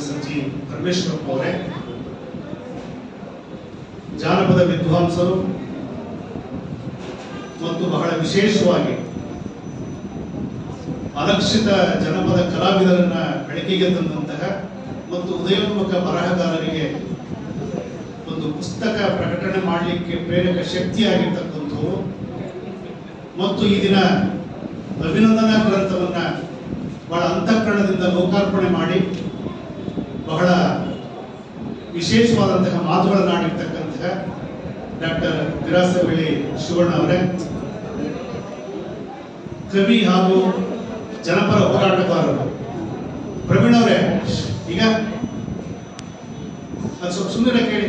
ಸಚಿವ ಪರಮೇಶ್ವರಪ್ಪ ಅವರೇ ಜಾನಪದ ವಿದ್ವಾಂಸರು ಮತ್ತು ಬಹಳ ವಿಶೇಷವಾಗಿ ಅಲಕ್ಷಿತ ಜನಪದ ಕಲಾವಿದರನ್ನ ಬೆಳಕಿಗೆ ತಂದಂತಹ ಮತ್ತು ಉದಯೋನ್ಮುಖ ಬರಹಗಾರರಿಗೆ ಒಂದು ಪುಸ್ತಕ ಪ್ರಕಟಣೆ ಮಾಡಲಿಕ್ಕೆ ಪ್ರೇರಕ ಶಕ್ತಿಯಾಗಿರ್ತಕ್ಕಂಥವರು ಮತ್ತು ಈ ದಿನ ಅಭಿನಂದನಾ ಗ್ರಂಥವನ್ನ ಬಹಳ ಅಂತಃಕರಣದಿಂದ ಲೋಕಾರ್ಪಣೆ ಮಾಡಿ ಬಹಳ ವಿಶೇಷವಾದಂತಹ ಮಾತುಗಳನ್ನಾಡಿರ್ತಕ್ಕಂತಹ ಡಾಕ್ಟರ್ ವಿರಾಸವಳ್ಳಿ ಶಿವಣ್ಣ ಅವರೇ ಕವಿ ಹಾಗೂ ಜನಪರ ಹೋರಾಟಗಾರರು ಪ್ರವೀಣ್ ಅವರೇ ಈಗ ಅದು ಸ್ವಲ್ಪ ಸುಮ್ಮನೆ ಕೇಳಿ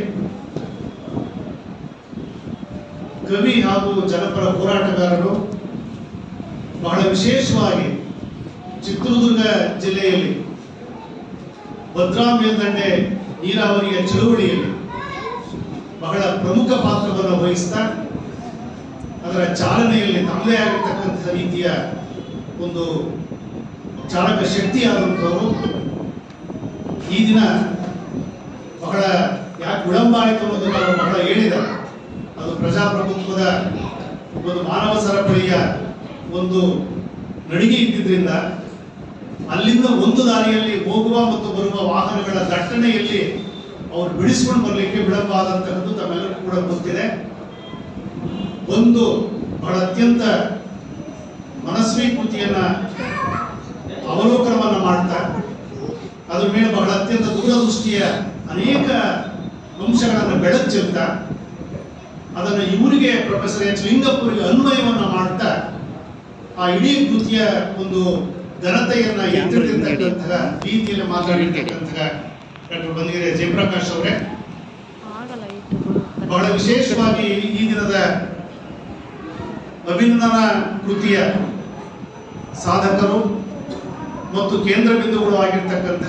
ಕವಿ ಹಾಗೂ ಜನಪರ ಹೋರಾಟಗಾರರು ಬಹಳ ವಿಶೇಷವಾಗಿ ಚಿತ್ರದುರ್ಗ ಜಿಲ್ಲೆಯಲ್ಲಿ ಭದ್ರಾ ಮೇಲ್ದಂಡೆ ನೀರಾವರಿಯ ಚಳುವಳಿಯಲ್ಲಿ ಬಹಳ ಪ್ರಮುಖ ಪಾತ್ರವನ್ನು ವಹಿಸ್ತಾ ಅದರ ಚಾಲನೆಯಲ್ಲಿ ತಮ್ಮದೇ ಆಗಿರ್ತಕ್ಕಂಥ ರೀತಿಯ ಒಂದು ಚಾಲಕ ಶಕ್ತಿಯಾದಂಥವರು ಈ ದಿನ ಬಹಳ ಯಾಕೆ ವಿಳಂಬ ಆಯಿತು ಅನ್ನೋದನ್ನು ಅವರು ಬಹಳ ಹೇಳಿದ್ದಾರೆ ಅದು ಪ್ರಜಾಪ್ರಭುತ್ವದ ಒಂದು ಮಾನವ ಸರಪಳಿಯ ಒಂದು ನಡಿಗೆ ಇದ್ದಿದ್ರಿಂದ ಅಲ್ಲಿಂದ ಒಂದು ದಾರಿಯಲ್ಲಿ ಹೋಗುವ ಮತ್ತು ಬರುವ ವಾಹನಗಳ ದಟ್ಟಣೆಯಲ್ಲಿ ಅವರು ಬಿಡಿಸ್ಕೊಂಡು ಬರಲಿಕ್ಕೆ ವಿಳಂಬ ಆದಂತಹದ್ದು ತಮ್ಮೆಲ್ಲರಿಗೂ ಕೂಡ ಗೊತ್ತಿದೆ ಒಂದು ಬಹಳ ಅತ್ಯಂತ ಮನಸ್ವಿ ಕೃತಿಯನ್ನ ಅವಲೋಕನವನ್ನ ಮಾಡ್ತಾ ಅದ್ರ ಮೇಲೆ ಬಹಳ ಅತ್ಯಂತ ದೂರದೃಷ್ಟಿಯ ಅನೇಕ ಅಂಶಗಳನ್ನು ಬೆಳಕು ಚೆಲ್ತಾ ಅದನ್ನು ಇವರಿಗೆ ಪ್ರೊಫೆಸರ್ ಎಚ್ ಲಿಂಗಪ್ಪರಿಗೆ ಅನ್ವಯವನ್ನ ಮಾಡ್ತಾ ಆ ಇಡೀ ಕೃತಿಯ ಒಂದು ಘನತೆಯನ್ನ ಎತ್ತಿರ್ತಕ್ಕಂತಹ ರೀತಿಯಲ್ಲಿ ಮಾತಾಡಿರ್ತಕ್ಕಂತಹ ಡಾಕ್ಟರ್ ಬಂದಿರೆ ಜಯಪ್ರಕಾಶ್ ಅವರೇ ಆಗಲ್ಲ ಇಟ್ಟು ಬಹಳ ವಿಶೇಷವಾಗಿ ಈ ದಿನದ ಅಭಿನಂದನಾ ಕೃತಿಯ ಸಾಧಕರು ಮತ್ತು ಕೇಂದ್ರ ಬಿಂದುಗಳು ಆಗಿರ್ತಕ್ಕಂತಹ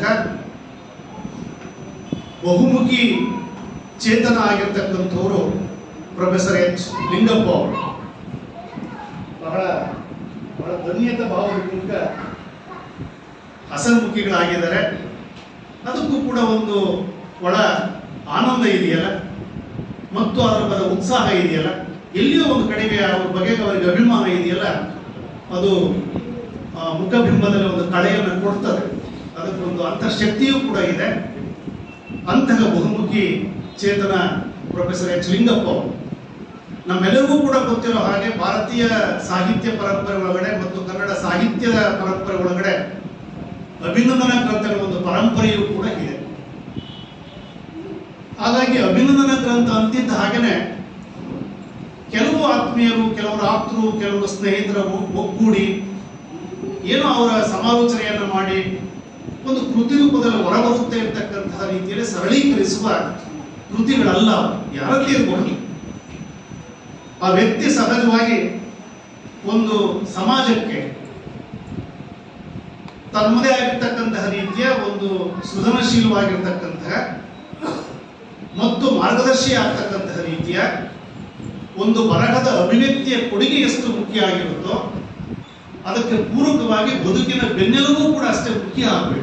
ಬಹುಮುಖಿ ಚೇತನ ಆಗಿರ್ತಕ್ಕಂಥವರು ಪ್ರೊಫೆಸರ್ ಎಚ್ ಲಿಂಗಪ್ಪ ಅವರು ಬಹಳ ಬಹಳ ಧನ್ಯತ ಭಾವದಿಂದ ಹಸನ್ಮುಖಿಗಳಾಗಿದ್ದಾರೆ ಅದಕ್ಕೂ ಕೂಡ ಒಂದು ಒಳ ಆನಂದ ಇದೆಯಲ್ಲ ಮತ್ತು ಅದರ ಬಗ್ಗೆ ಉತ್ಸಾಹ ಇದೆಯಲ್ಲ ಎಲ್ಲಿಯೋ ಒಂದು ಕಡೆಗೆ ಅವ್ರ ಬಗ್ಗೆ ಅವರಿಗೆ ಅಭಿಮಾನ ಇದೆಯಲ್ಲ ಅದು ಆ, ಮುಖಬಿಂಬದಲ್ಲಿ ಒಂದು ಕಳೆಯನ್ನು ಕೊಡ್ತದೆ ಅದಕ್ಕೊಂದು ಅಂತಃಶಕ್ತಿಯೂ ಕೂಡ ಇದೆ ಅಂತಹ ಬಹುಮುಖಿ ಚೇತನ ಪ್ರೊಫೆಸರ್ ಎಚ್ ಲಿಂಗಪ್ಪ ಅವರು ನಮ್ಮೆಲ್ಲರಿಗೂ ಕೂಡ ಗೊತ್ತಿರೋ ಹಾಗೆ ಭಾರತೀಯ ಸಾಹಿತ್ಯ ಪರಂಪರೆ ಒಳಗಡೆ ಮತ್ತು ಕನ್ನಡ ಸಾಹಿತ್ಯದ ಪರಂಪರೆ ಒಳಗಡೆ ಅಭಿನಂದನಾ ಗ್ರಂಥಗಳ ಒಂದು ಪರಂಪರೆಯೂ ಕೂಡ ಇದೆ ಹಾಗಾಗಿ ಅಭಿನಂದನಾ ಗ್ರಂಥ ಅಂತಿದ್ದ ಹಾಗೇನೆ ಕೆಲವು ಆತ್ಮೀಯರು ಕೆಲವರು ಆಪ್ತರು ಕೆಲವರು ಸ್ನೇಹಿತರು ಒಗ್ಗೂಡಿ ಏನೋ ಅವರ ಸಮಾಲೋಚನೆಯನ್ನು ಮಾಡಿ ಒಂದು ಕೃತಿ ರೂಪದಲ್ಲಿ ಹೊರಬರುತ್ತೆ ಅಂತಕ್ಕಂತಹ ರೀತಿಯಲ್ಲಿ ಸರಳೀಕರಿಸುವ ಕೃತಿಗಳಲ್ಲ ಅವು. ಯಾರಲ್ಲಿ ಇರಬಹುದು ಆ ವ್ಯಕ್ತಿ ಸಹಜವಾಗಿ ಒಂದು ಸಮಾಜಕ್ಕೆ ತನ್ನದೇ ಆಗಿರ್ತಕ್ಕಂತಹ ರೀತಿಯ ಒಂದು ಸೃಜನಶೀಲವಾಗಿರ್ತಕ್ಕಂತಹ ಮತ್ತು ಮಾರ್ಗದರ್ಶಿ ಆಗ್ತಕ್ಕಂತಹ ರೀತಿಯ ಒಂದು ಬರಹದ ಅಭಿವ್ಯಕ್ತಿಯ ಕೊಡುಗೆ ಎಷ್ಟು ಮುಖ್ಯ ಆಗಿರುತ್ತೋ ಅದಕ್ಕೆ ಪೂರಕವಾಗಿ ಬದುಕಿನ ಬೆನ್ನೆಲುಬು ಕೂಡ ಅಷ್ಟೇ ಮುಖ್ಯ ಆಗಬೇಕು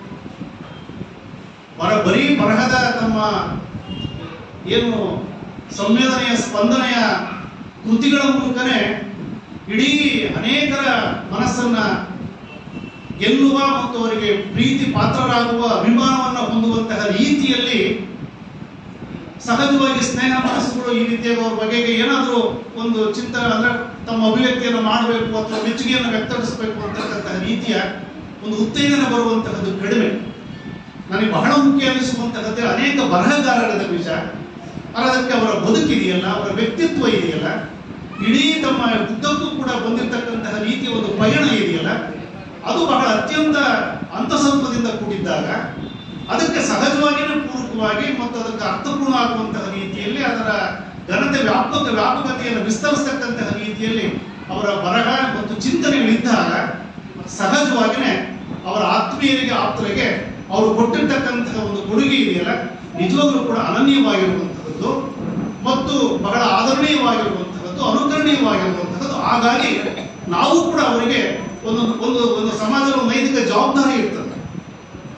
ಬರ ಬರೀ ಬರಹದ ತಮ್ಮ ಏನು ಸಂವೇದನೆಯ ಸ್ಪಂದನೆಯ ಕೃತಿಗಳ ಮೂಲಕನೇ ಇಡೀ ಅನೇಕರ ಮನಸ್ಸನ್ನ ಗೆಲ್ಲುವ ಮತ್ತು ಅವರಿಗೆ ಪ್ರೀತಿ ಪಾತ್ರರಾಗುವ ಅಭಿಮಾನವನ್ನ ಹೊಂದುವಂತಹ ರೀತಿಯಲ್ಲಿ ಸಹಜವಾಗಿ ಸ್ನೇಹ ಮನಸ್ಸುಗಳು ಈ ರೀತಿಯಾಗಿ ಅವ್ರ ಬಗೆಗೆ ಏನಾದರೂ ಒಂದು ಚಿಂತನೆ ಅಂದ್ರೆ ತಮ್ಮ ಅಭಿವ್ಯಕ್ತಿಯನ್ನು ಮಾಡಬೇಕು ಅಥವಾ ಮೆಚ್ಚುಗೆಯನ್ನು ವ್ಯಕ್ತಪಡಿಸಬೇಕು ಅಂತಕ್ಕಂತಹ ರೀತಿಯ ಒಂದು ಉತ್ತೇಜನ ಬರುವಂತಹದ್ದು ಕಡಿಮೆ ನನಗೆ ಬಹಳ ಮುಖ್ಯ ಅನಿಸುವಂತಹದ್ದೇ ಅನೇಕ ಬರಹಗಾರರದ ಬೀಜ ಆದರೆ ಅದಕ್ಕೆ ಅವರ ಬದುಕಿದೆಯಲ್ಲ ಅವರ ವ್ಯಕ್ತಿತ್ವ ಇದೆಯಲ್ಲ ಇಡೀ ತಮ್ಮ ಉದ್ದಕ್ಕೂ ಕೂಡ ಬಂದಿರತಕ್ಕಂತಹ ರೀತಿಯ ಒಂದು ಪಯಣ ಇದೆಯಲ್ಲ ಅದು ಬಹಳ ಅತ್ಯಂತ ಅಂತಸತ್ವದಿಂದ ಕೂಡಿದ್ದಾಗ ಅದಕ್ಕೆ ಸಹಜವಾಗಿಯೇ ಪೂರಕವಾಗಿ ಮತ್ತು ಅದಕ್ಕೆ ಅರ್ಥಪೂರ್ಣ ಆಗುವಂತಹ ರೀತಿಯಲ್ಲಿ ಅದರ ಘನತೆ ವ್ಯಾಪಕ ವ್ಯಾಪಕತೆಯನ್ನು ವಿಸ್ತರಿಸತಕ್ಕಂತಹ ರೀತಿಯಲ್ಲಿ ಅವರ ಬರಹ ಮತ್ತು ಚಿಂತನೆಗಳಿದ್ದಾಗ ಸಹಜವಾಗಿಯೇ ಅವರ ಆತ್ಮೀಯರಿಗೆ ಆಪ್ತರಿಗೆ ಅವರು ಕೊಟ್ಟಿರ್ತಕ್ಕಂತಹ ಒಂದು ಕೊಡುಗೆ ಇದೆಯಲ್ಲ ನಿಜವಾಗ್ಲೂ ಕೂಡ ಅನನ್ಯವಾಗಿರುವಂತಹದ್ದು ಮತ್ತು ಬಹಳ ಆದರಣೀಯವಾಗಿರುವಂತಹದ್ದು ಅನುಕರಣೀಯವಾಗಿರುವಂತಹದ್ದು ಹಾಗಾಗಿ ನಾವು ಕೂಡ ಅವರಿಗೆ ಒಂದು ಒಂದು ಒಂದು ಸಮಾಜದ ಒಂದು ನೈತಿಕ ಜವಾಬ್ದಾರಿ ಇರ್ತದೆ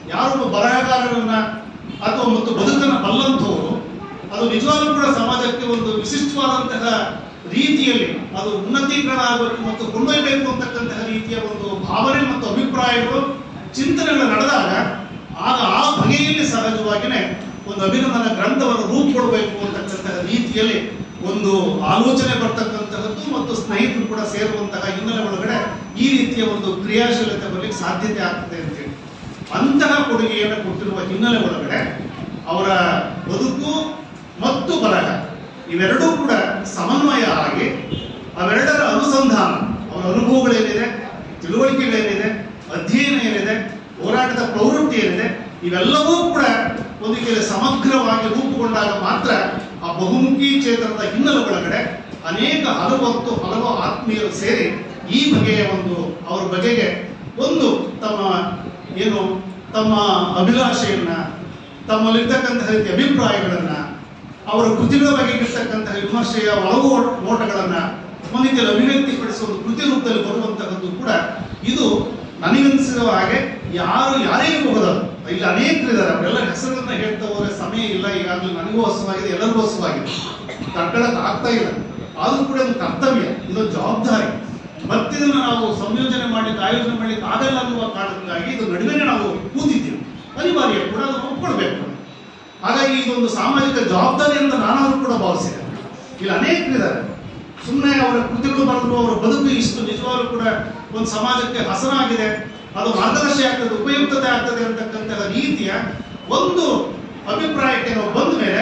ಯಾರೊಬ್ಬ ಬರಹಗಾರರನ್ನ ಅಥವಾ ಮತ್ತು ಬದುಕನ್ನ ಬಲ್ಲಂಥವರು ಅದು ನಿಜವಾಗ್ಲೂ ಕೂಡ ಸಮಾಜಕ್ಕೆ ಒಂದು ವಿಶಿಷ್ಟವಾದಂತಹ ರೀತಿಯಲ್ಲಿ ಅದು ಉನ್ನತೀಕರಣ ಆಗಬೇಕು ಮತ್ತು ಕೊಂಡೊಯ್ಯಬೇಕು ಅಂತಕ್ಕಂತಹ ರೀತಿಯ ಒಂದು ಭಾವನೆ ಮತ್ತು ಅಭಿಪ್ರಾಯಗಳು ಚಿಂತನೆಗಳು ನಡೆದಾಗ ಆಗ ಆ ಬಗೆಯಲ್ಲಿ ಸಹಜವಾಗಿಯೇ ಒಂದು ಅಭಿನಂದನ ಗ್ರಂಥವನ್ನು ರೂಪು ಕೊಡಬೇಕು ಅಂತಕ್ಕಂತಹ ರೀತಿಯಲ್ಲಿ ಒಂದು ಆಲೋಚನೆ ಬರ್ತಕ್ಕಂತಹದ್ದು ಮತ್ತು ಸ್ನೇಹಿತರು ಕೂಡ ಸೇರುವಂತಹ ಹಿನ್ನೆಲೆ ಒಳಗಡೆ ಈ ರೀತಿಯ ಒಂದು ಕ್ರಿಯಾಶೀಲತೆ ಬರಲಿಕ್ಕೆ ಸಾಧ್ಯತೆ ಆಗ್ತದೆ ಅಂತೇಳಿ ಅಂತಹ ಕೊಡುಗೆಯನ್ನು ಕೊಟ್ಟಿರುವ ಹಿನ್ನೆಲೆ ಒಳಗಡೆ ಅವರ ಬದುಕು ಮತ್ತು ಬರಹ ಇವೆರಡೂ ಕೂಡ ಸಮನ್ವಯ ಆಗಿ ಅವೆರಡರ ಅನುಸಂಧಾನ ಅವರ ಅನುಭವಗಳೇನಿದೆ ತಿಳುವಳಿಕೆಗಳೇನಿದೆ ಅಧ್ಯಯನ ಏನಿದೆ ಹೋರಾಟದ ಪ್ರವೃತ್ತಿ ಏನಿದೆ ಇವೆಲ್ಲವೂ ಕೂಡ ಒಂದು ರೀತಿಯಲ್ಲಿ ಸಮಗ್ರವಾಗಿ ರೂಪುಗೊಂಡಾಗ ಮಾತ್ರ ಆ ಬಹುಮುಖಿ ಚೇತನದ ಹಿನ್ನೆಲೆ ಒಳಗಡೆ ಅನೇಕ ಹಲವತ್ತು ಹಲವು ಆತ್ಮೀಯರು ಸೇರಿ ಈ ಬಗೆಯ ಒಂದು ಅವ್ರ ಬಗೆಗೆ ಒಂದು ತಮ್ಮ ಏನು ತಮ್ಮ ಅಭಿಲಾಷೆಯನ್ನ ತಮ್ಮಲ್ಲಿರ್ತಕ್ಕಂತಹ ರೀತಿಯ ಅಭಿಪ್ರಾಯಗಳನ್ನ ಅವರ ಕೃತಿಗಳ ಬಗ್ಗೆ ಇರ್ತಕ್ಕಂತಹ ವಿಮರ್ಶೆಯ ಒಳಗು ನೋಟಗಳನ್ನ ಒಂದು ರೀತಿಯಲ್ಲಿ ಅಭಿವ್ಯಕ್ತಿಪಡಿಸುವ ಒಂದು ಕೃತಿ ರೂಪದಲ್ಲಿ ಬರುವಂತಹದ್ದು ಕೂಡ ಇದು ನನಗನ್ಸಿರುವ ಹಾಗೆ ಯಾರು ಯಾರೇ ಇರಬಹುದು ಇಲ್ಲಿ ಅನೇಕರಿದ್ದಾರೆ ಅವರೆಲ್ಲ ಹೆಸರನ್ನ ಹೇಳ್ತಾ ಹೋದ್ರೆ ಸಮಯ ಇಲ್ಲ ಈಗಾಗಲೇ ನನಗೂ ಹಸುವಾಗಿದೆ ಎಲ್ಲರಿಗೂ ಹಸುವಾಗಿದೆ ತಡ್ಕೊಳಕ್ ಆಗ್ತಾ ಇಲ್ಲ ಆದ್ರೂ ಕೂಡ ಒಂದು ಕರ್ತವ್ಯ ಇದೊಂದು ಜವಾಬ್ದಾರಿ ಮತ್ತಿದನ್ನು ನಾವು ಸಂಯೋಜನೆ ಮಾಡ್ಲಿಕ್ಕೆ ಆಯೋಜನೆ ಮಾಡ್ಲಿಕ್ಕೆ ಆಗಲ್ಲ ಅನ್ನುವ ಕಾರಣಕ್ಕಾಗಿ ಇದು ನಡುವೆನೇ ನಾವು ಕೂತಿದ್ದೀವಿ ಅನಿವಾರ್ಯ ಕೂಡ ಅದನ್ನು ಒಪ್ಕೊಳ್ಬೇಕು ಹಾಗಾಗಿ ಇದೊಂದು ಸಾಮಾಜಿಕ ಜವಾಬ್ದಾರಿ ಅಂತ ನಾನಾದ್ರೂ ಕೂಡ ಭಾವಿಸಿದೆ ಇಲ್ಲಿ ಅನೇಕರಿದ್ದಾರೆ ಸುಮ್ಮನೆ ಅವರ ಕೃತಿಗಳು ಬರೆದ್ರು ಅವರ ಬದುಕು ಇಷ್ಟು ನಿಜವಾಗ್ಲೂ ಕೂಡ ಒಂದು ಸಮಾಜಕ್ಕೆ ಹಸನಾಗಿದೆ ಅದು ಮಾರ್ಗದರ್ಶಿ ಆಗ್ತದೆ ಉಪಯುಕ್ತತೆ ಆಗ್ತದೆ ಅಂತಕ್ಕಂತಹ ರೀತಿಯ ಒಂದು ಅಭಿಪ್ರಾಯಕ್ಕೆ ನಾವು ಬಂದ ಮೇಲೆ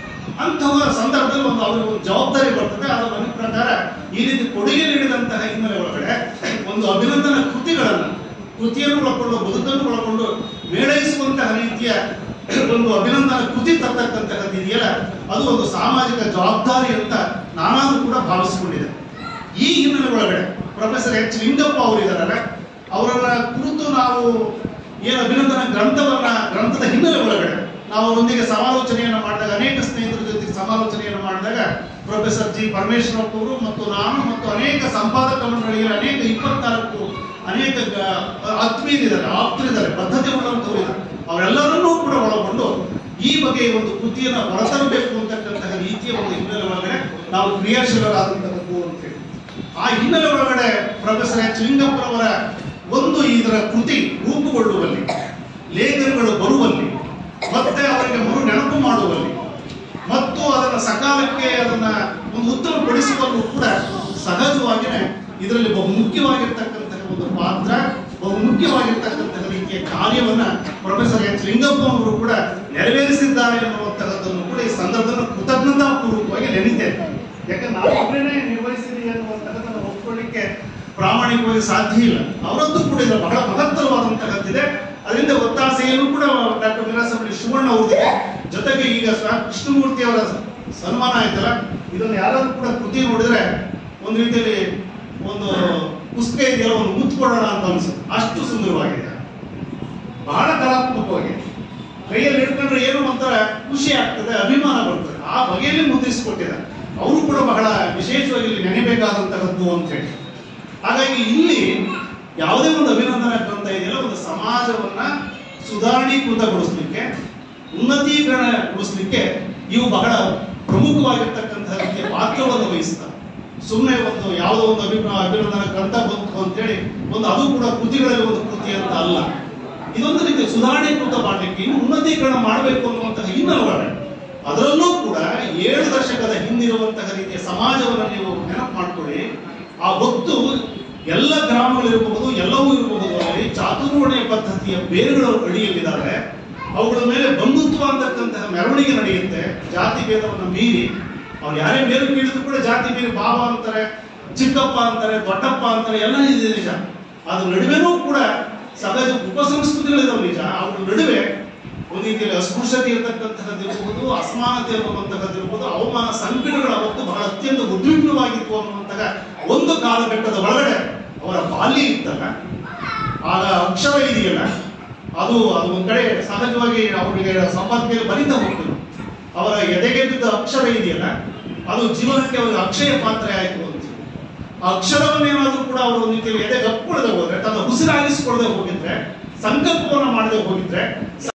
ಅಂತಹ ಸಂದರ್ಭದಲ್ಲಿ ಒಂದು ಅವರಿಗೆ ಒಂದು ಜವಾಬ್ದಾರಿ ಬರ್ತದೆ ಅದು ನನ್ನ ಪ್ರಕಾರ ಈ ರೀತಿ ಕೊಡುಗೆ ನೀಡಿದಂತಹ ಹಿನ್ನೆಲೆ ಒಳಗಡೆ ಒಂದು ಅಭಿನಂದನ ಕೃತಿಗಳನ್ನ ಕೃತಿಯನ್ನು ಒಳಕೊಂಡು ಬದುಕನ್ನು ಒಳಕೊಂಡು ಮೇಳೈಸುವಂತಹ ರೀತಿಯ ಒಂದು ಅಭಿನಂದನ ಕೃತಿ ತರ್ತಕ್ಕಂತಹದ್ದು ಇದೆಯಲ್ಲ ಅದು ಒಂದು ಸಾಮಾಜಿಕ ಜವಾಬ್ದಾರಿ ಅಂತ ನಾನಾದ್ರೂ ಕೂಡ ಭಾವಿಸಿಕೊಂಡಿದೆ ಈ ಹಿನ್ನೆಲೆ ಒಳಗಡೆ ಪ್ರೊಫೆಸರ್ ಎಚ್ ಲಿಂಗಪ್ಪ ಅವರು ಇದಾರಲ್ಲ ಅವರನ್ನ ಕುರಿತು ನಾವು ಏನು ಅಭಿನಂದನ ಗ್ರಂಥವನ್ನ ಗ್ರಂಥದ ಹಿನ್ನೆಲೆ ಒಳಗಡೆ ನಾವು ಅವರೊಂದಿಗೆ ಸಮಾಲೋಚನೆಯನ್ನು ಮಾಡಿದಾಗ ಅನೇಕ ಸ್ನೇಹಿತರ ಜೊತೆಗೆ ಸಮಾಲೋಚನೆಯನ್ನು ಮಾಡಿದಾಗ ಪ್ರೊಫೆಸರ್ ಜಿ ಪರಮೇಶ್ವರಪ್ಪ ಅವರು ಮತ್ತು ನಾನು ಮತ್ತು ಅನೇಕ ಸಂಪಾದಕ ಮಂಡಳಿಯ ಅನೇಕ ಇಪ್ಪತ್ನಾಲ್ಕು ಅನೇಕ ಗ- ಆತ್ಮೀಯರಿದ್ದಾರೆ ಆಪ್ತರಿದ್ದಾರೆ ಬದ್ಧತೆ ಉಳ್ಳಂತವರು ಇದ್ದಾರೆ ಅವರೆಲ್ಲರನ್ನೂ ಕೂಡ ಒಳಗೊಂಡು ಈ ಬಗೆಯ ಒಂದು ಕೃತಿಯನ್ನು ಹೊರತರಬೇಕು ಅಂತಕ್ಕಂತಹ ರೀತಿಯ ಒಂದು ಹಿನ್ನೆಲೆ ಒಳಗಡೆ ನಾವು ಕ್ರಿಯಾಶೀಲರಾದಂತಹದ್ದು ಅಂತೇಳಿ ಆ ಹಿನ್ನೆಲೆ ಒಳಗಡೆ ಪ್ರೊಫೆಸರ್ ಎಚ್ ಲಿಂಗಪ್ಪರವರ ಒಂದು ಇದರ ಕೃತಿ ರೂಪುಗೊಳ್ಳುವಲ್ಲಿ ಲೇಖನಗಳು ಬರುವಲ್ಲಿ ಮತ್ತೆ ಅವರಿಗೆ ಮರು ನೆನಪು ಮಾಡುವಲ್ಲಿ ಮತ್ತು ಅದನ್ನ ಸಕಾಲಕ್ಕೆ ಅದನ್ನ ಒಂದು ಉತ್ತಮಪಡಿಸುವಲ್ಲೂ ಕೂಡ ಸಹಜವಾಗಿಯೇ ಇದರಲ್ಲಿ ಬಹು ಮುಖ್ಯವಾಗಿರ್ತಕ್ಕಂತಹ ಒಂದು ಪಾತ್ರ ಬಹು ಮುಖ್ಯವಾಗಿರ್ತಕ್ಕಂತಹ ರೀತಿಯ ಕಾರ್ಯವನ್ನ ಪ್ರೊಫೆಸರ್ ಎಚ್ ಲಿಂಗಪ್ಪ ಅವರು ಕೂಡ ನೆರವೇರಿಸಿದ್ದಾರೆ ಅನ್ನುವಂತಹದ್ದನ್ನು ಕೂಡ ಈ ಸಂದರ್ಭದಲ್ಲಿ ಕೃತಜ್ಞತಾ ಪೂರ್ವಕವಾಗಿ ನೆನೀತೇನೆ ಯಾಕಂದ್ರೆ ನಾವು ಒಬ್ಬರೇ ನಿರ್ವಹಿಸಿದೀವಿ ಅನ್ನುವಂತಹದ್ದನ್ನು ಒಪ್ಕೊಳ್ಳಿಕ್ಕೆ ಪ್ರಾಮಾಣಿಕವಾಗಿ ಸಾಧ್ಯ ಇಲ್ಲ ಅವರದ್ದು ಕೂಡ ಇದು ಬಹಳ ಮಹತ್ತರವಾದಂತಹದ್ದಿದೆ ಅದರಿಂದ ಒತ್ತಾಸೆಯನ್ನು ಕೂಡ ಡಾಕ್ಟರ್ ಮೀರಾಸಬಳ್ಳಿ ಶಿವಣ್ಣ ಅವರಿಗೆ ಜೊತೆಗೆ ಈಗ ಸ್ವ- ಕೃಷ್ಣಮೂರ್ತಿ ಅವರ ಸನ್ಮಾನ ಆಯ್ತಲ್ಲ ಇದನ್ನು ಯಾರಾದ್ರೂ ಕೂಡ ಕೃತಿ ನೋಡಿದ್ರೆ ಒಂದು ರೀತಿಯಲ್ಲಿ ಒಂದು ಪುಸ್ತಕ ಇದೆಯಲ್ಲ ಒಂದು ಮುತ್ತು ಕೊಡೋಣ ಅಂತ ಅನ್ಸುತ್ತೆ ಅಷ್ಟು ಸುಂದರವಾಗಿದೆ ಬಹಳ ಕಲಾತ್ಮಕವಾಗಿದೆ ಕೈಯಲ್ಲಿ ಹಿಡ್ಕೊಂಡ್ರೆ ಏನು ಒಂಥರ ಖುಷಿ ಆಗ್ತದೆ ಅಭಿಮಾನ ಬರ್ತದೆ ಆ ಬಗೆಯಲ್ಲಿ ಮುದ್ರಿಸಿಕೊಟ್ಟಿದ್ದಾರೆ ಅವರು ಕೂಡ ಬಹಳ ವಿಶೇಷವಾಗಿ ಇಲ್ಲಿ ನೆನೆಬೇಕಾದಂತಹದ್ದು ಅಂತ ಹೇಳಿ ಹಾಗಾಗಿ ಇಲ್ಲಿ ಯಾವುದೇ ಒಂದು ಅಭಿನಂದನಾ ಗ್ರಂಥ ಇದೆಯಲ್ಲ ಒಂದು ಸಮಾಜವನ್ನ ಸುಧಾರಣೀಕೃತಗೊಳಿಸ್ಲಿಕ್ಕೆ ಉನ್ನತೀಕರಣಗೊಳಿಸ್ಲಿಕ್ಕೆ ಇವು ಬಹಳ ಪ್ರಮುಖವಾಗಿರ್ತಕ್ಕಂತಹ ರೀತಿಯ ಪಾತ್ರವನ್ನು ವಹಿಸ್ತವೆ ಸುಮ್ಮನೆ ಒಂದು ಯಾವುದೋ ಒಂದು ಅಭಿಪ್ರಾಯ ಅಭಿನಂದನಾ ಗ್ರಂಥ ಬಂತು ಅಂತೇಳಿ ಒಂದು ಅದು ಕೂಡ ಕೃತಿಗಳಲ್ಲಿ ಒಂದು ಕೃತಿ ಅಂತ ಅಲ್ಲ ಇದೊಂದು ರೀತಿ ಸುಧಾರಣೀಕೃತ ಮಾಡಲಿಕ್ಕೆ ಇನ್ನು ಉನ್ನತೀಕರಣ ಮಾಡಬೇಕು ಅನ್ನುವಂತಹ ಹಿನ್ನೆಲೆ ಒಳಗಡೆ ಅದರಲ್ಲೂ ಕೂಡ ಏಳು ದಶಕದ ಹಿಂದಿರುವಂತಹ ರೀತಿಯ ಸಮಾಜವನ್ನು ನೀವು ನೆನಪು ಮಾಡ್ಕೊಳ್ಳಿ ಆ ಹೊತ್ತು ಎಲ್ಲ ಗ್ರಾಮಗಳಿರಬಹುದು ಎಲ್ಲವೂ ಇರಬಹುದು ಅಲ್ಲಿ ಚಾತುರ್ವರ್ಣೀಯ ಪದ್ಧತಿಯ ಬೇರುಗಳ ಅಡಿಯಲ್ಲಿದ್ದಾರೆ ಅವುಗಳ ಮೇಲೆ ಬಂಧುತ್ವ ಅಂತಕ್ಕಂತಹ ಮೆರವಣಿಗೆ ನಡೆಯುತ್ತೆ ಜಾತಿ ಭೇದವನ್ನು ಮೀರಿ ಅವ್ರು ಯಾರೇ ಬೇರು ಕೀಳಿದ್ರು ಕೂಡ ಜಾತಿ ಮೀರಿ ಬಾವ ಅಂತಾರೆ ಚಿಕ್ಕಪ್ಪ ಅಂತಾರೆ ದೊಡ್ಡಪ್ಪ ಅಂತಾರೆ ಎಲ್ಲ ಇದೆ ನಿಜ ಅದ್ರ ನಡುವೆನೂ ಕೂಡ ಸಹಜ ಉಪಸಂಸ್ಕೃತಿಗಳಿದಾವೆ ನಿಜ ಅವ್ರ ನಡುವೆ ಒಂದು ರೀತಿಯಲ್ಲಿ ಅಸ್ಪೃಶ್ಯತೆ ಇರತಕ್ಕಂತಹದ್ದಿರಬಹುದು ಅಸಮಾನತೆ ಅನ್ನುವಂತಹದ್ದಿರಬಹುದು ಅವಮಾನ ಸಂಕಟಗಳು ಅವತ್ತು ಬಹಳ ಅತ್ಯಂತ ಉದ್ವಿಗ್ನವಾಗಿತ್ತು ಅನ್ನುವಂತಹ ಒಂದು ಕಾಲಘಟ್ಟದ ಒಳಗಡೆ ಅವರ ಬಾಲ್ಯ ಇತ್ತಲ್ಲ ಆಗ ಅಕ್ಷರ ಇದೆಯಲ್ಲ ಅದು ಅದು ಒಂದ್ ಕಡೆ ಸಹಜವಾಗಿ ಅವರಿಗೆ ಸಂಪಾದನೆಯಲ್ಲಿ ಬರಿತಾ ಹೋಗ್ತದೆ ಅವರ ಎದೆಗೆ ಬಿದ್ದ ಅಕ್ಷರ ಇದೆಯಲ್ಲ ಅದು ಜೀವನಕ್ಕೆ ಅವರಿಗೆ ಅಕ್ಷಯ ಪಾತ್ರ ಆಯಿತು ಅಂತ ಆ ಅಕ್ಷರವನ್ನೇನಾದ್ರೂ ಕೂಡ ಅವರು ಒಂದು ರೀತಿಯಲ್ಲಿ ಎದೆ ಗಪ್ಕೊಳ್ಳದೆ ಹೋದ್ರೆ ತನ್ನ ಉಸಿರಾಗಿಸಿಕೊಳ್ಳದೆ ಹೋಗಿದ್ರೆ ಸಂಕಲ್ಪವನ್ನು ಮಾಡದೆ ಹೋಗಿದ್ರೆ